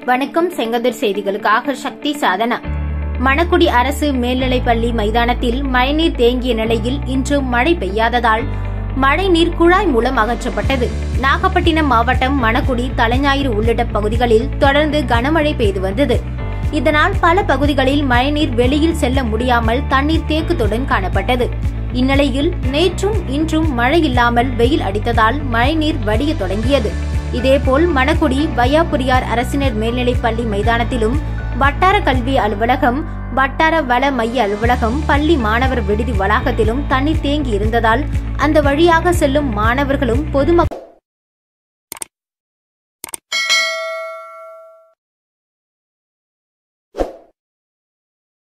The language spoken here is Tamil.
வணக்கம் செங்கதிர் செய்திகளுக்காக சக்தி சாதனா மணக்குடி அரசு மேல்நிலைப்பள்ளி மைதானத்தில் மழைநீர் தேங்கிய நிலையில் இன்று மழை பெய்யாததால் மழைநீர் குழாய் மூலம் அகற்றப்பட்டது நாகப்பட்டினம் மாவட்டம் மணக்குடி தலைஞாயிறு உள்ளிட்ட பகுதிகளில் தொடர்ந்து கனமழை பெய்து வந்தது இதனால் பல பகுதிகளில் மழைநீர் வெளியில் செல்ல முடியாமல் தண்ணீர் தேக்கத்துடன் காணப்பட்டது இந்நிலையில் நேற்றும் இன்றும் மழை இல்லாமல் வெயில் அடித்ததால் மழைநீர் வடிய தொடங்கியது இதேபோல் மணக்குடி வையாபுரியார் அரசினர் மேல்நிலைப் பள்ளி மைதானத்திலும் வட்டார கல்வி அலுவலகம் வட்டார வள மைய அலுவலகம் பள்ளி மாணவர் விடுதி வளாகத்திலும் தண்ணீர் தேங்கி இருந்ததால் அந்த வழியாக செல்லும் மாணவர்களும் பொதுமக்கள்